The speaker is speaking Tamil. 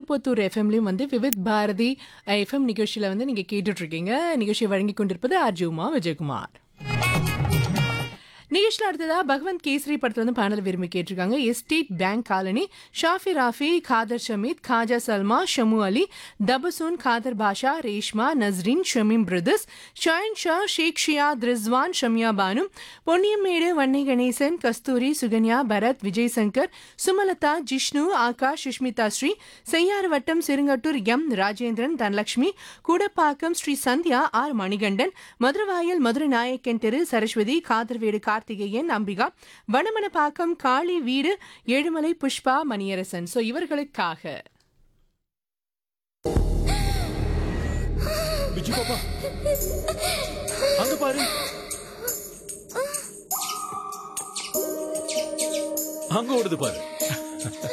திருப்பத்தூர் எஃப்எம்லயும் வந்து விவித் பாரதி எஃப்எம் நிகழ்ச்சியில வந்து நீங்க கேட்டுட்டு இருக்கீங்க நிகழ்ச்சியை வழங்கி கொண்டிருப்பது ஆர்ஜி உமா விஜயகுமார் நிகழ்ச்சியில் அடுத்ததா பகவந்த் கேசரி படத்துல வந்து பாடல் விரும்பி கேட்டிருக்காங்க estate bank colony Shafi Rafi Khader Shameed Khaja Salma Shamu Ali Tabassum Khader Basha Reshma Nasrin Shameem brothers Shayan Shah Sheikh Shiya Rizwan Shamiya Banu Ponniammedu Vanni Ganesan Kasthuri Sukanya Bharath Vijay Shankar Sumalatha Jishnu Akash Sushmitha Sri Cheyyar வட்டம் சிறுங்கட்டூர் எம் ராஜேந்திரன் தனலட்சுமி கூடப்பாக்கம் ஸ்ரீ சந்தியா ஆர் மணிகண்டன் மதுரவாயல் மதுரை நாயக்கன் தெரு சரஸ்வதி காதர்வேடு கார்த்திகேயன் அம்பிகா வடமனப்பாக்கம் காளி வீடு ஏழுமலை புஷ்பா மணியரசன் சோ இவர்களுக்காக பிச்சு பாப்பா அங்க பாரு அங்க ஓடுது பாரு